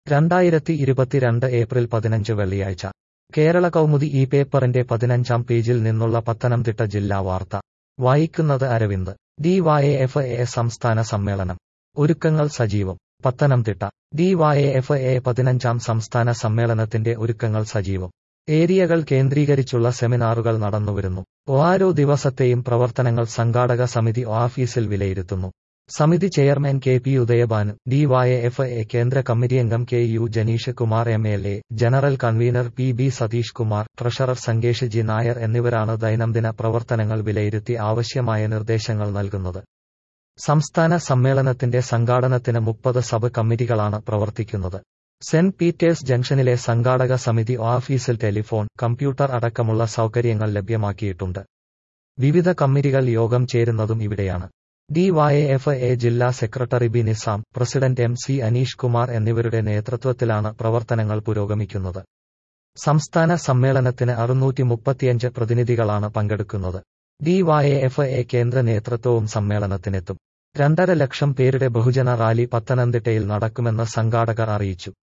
രണ്ടായിരത്തി ഇരുപത്തിരണ്ട് ഏപ്രിൽ പതിനഞ്ച് വെള്ളിയാഴ്ച കേരള കൗമുദി ഈ പേപ്പറിന്റെ പതിനഞ്ചാം പേജിൽ നിന്നുള്ള പത്തനംതിട്ട ജില്ലാ വാർത്ത വായിക്കുന്നത് അരവിന്ദ് ഡിവൈഎഫ് എ സംസ്ഥാന സമ്മേളനം ഒരുക്കങ്ങൾ സജീവം പത്തനംതിട്ട ഡിവൈഎഫ് എ പതിനഞ്ചാം സംസ്ഥാന സമ്മേളനത്തിന്റെ ഒരുക്കങ്ങൾ സജീവം ഏരിയകൾ കേന്ദ്രീകരിച്ചുള്ള സെമിനാറുകൾ നടന്നുവരുന്നു ഓരോ ദിവസത്തെയും പ്രവർത്തനങ്ങൾ സംഘാടക സമിതി ഓഫീസിൽ വിലയിരുത്തുന്നു സമിതി chairman K P Udayabhanu DYFI കേന്ദ്ര കമ്മിറ്റിയംഗം K U Janeesh Kumar M L A general convener P B Satheesh Kumar treasurer Sangesh G Nair എന്നിവരാണ് ദൈനംദിന പ്രവർത്തനങ്ങൾ വിലയിരുത്തി ആവശ്യമായ നിർദ്ദേശങ്ങൾ നൽകുന്നത് സംസ്ഥാന സമ്മേളനത്തിന്റെ സംഘാടനത്തിന് മുപ്പത് സബ് കമ്മിറ്റികളാണ് പ്രവർത്തിക്കുന്നത് സെന്റ് പീറ്റേഴ്സ് ജംഗ്ഷനിലെ സംഘാടക സമിതി ഓഫീസിൽ ടെലിഫോൺ കമ്പ്യൂട്ടർ അടക്കമുള്ള സൗകര്യങ്ങൾ ലഭ്യമാക്കിയിട്ടുണ്ട് വിവിധ കമ്മിറ്റികൾ യോഗം ചേരുന്നതും ഇവിടെയാണ് ഡിവൈഎഫ് എ ജില്ലാ secretary B Nizam president M C Aneesh Kumar എന്നിവരുടെ നേതൃത്വത്തിലാണ് പ്രവർത്തനങ്ങൾ പുരോഗമിക്കുന്നത് സംസ്ഥാന സമ്മേളനത്തിന് അറുന്നൂറ്റി മുപ്പത്തിയഞ്ച് പ്രതിനിധികളാണ് പങ്കെടുക്കുന്നത് ഡിവൈഎഫ് എ കേന്ദ്ര നേതൃത്വവും സമ്മേളനത്തിനെത്തും രണ്ടര ലക്ഷം പേരുടെ ബഹുജന റാലി പത്തനംതിട്ടയിൽ നടക്കുമെന്ന് സംഘാടകർ അറിയിച്ചു